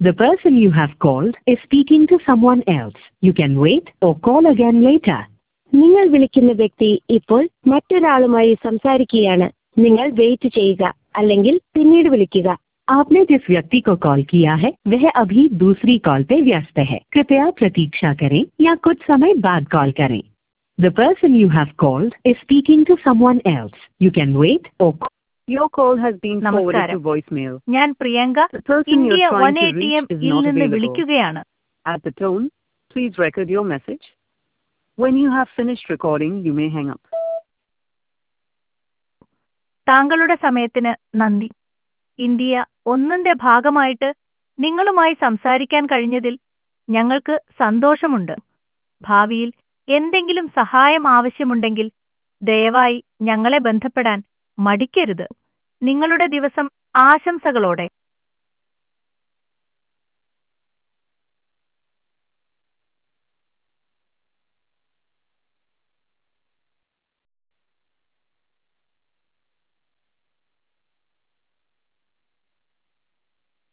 The person you have called is speaking to someone else. You can wait or call again later. നിങ്ങൾ വിളിക്കുന്ന വ്യക്തി ഇപ്പോൾ മറ്റൊരാളുമായി സംസാരിക്കുകയാണ് നിങ്ങൾ വെയിറ്റ് ചെയ്യുക അല്ലെങ്കിൽ പിന്നീട് വിളിക്കുക आपने जिस व्यक्ति को कॉल किया है वह अभी दूसरी कॉल पे व्यस्त है कृपया प्रतीक्षा करें या कुछ समय बाद कॉल करें the person you have called is speaking to someone else you can wait और Your call has been forwarded നമസ്കാരം. to voicemail. ഞാൻ Priyanka The person India you're one trying A to T M reach is ഇൽ not നിന്ന് available. വിളിക്കുകയാണ് At the tone, please record your message. When you have finished recording, you may hang up. താങ്കളുടെ സമയത്തിന് നന്ദി India ഒന്നിന്റെ ഭാഗമായിട്ട് നിങ്ങളുമായി സംസാരിക്കാൻ കഴിഞ്ഞതിൽ ഞങ്ങൾക്ക് സന്തോഷമുണ്ട് ഭാവിയിൽ എന്തെങ്കിലും സഹായം ആവശ്യമുണ്ടെങ്കിൽ ദയവായി ഞങ്ങളെ ബന്ധപ്പെടാൻ മടിക്കരുത് നിങ്ങളുടെ ദിവസം ആശംസകളോടെ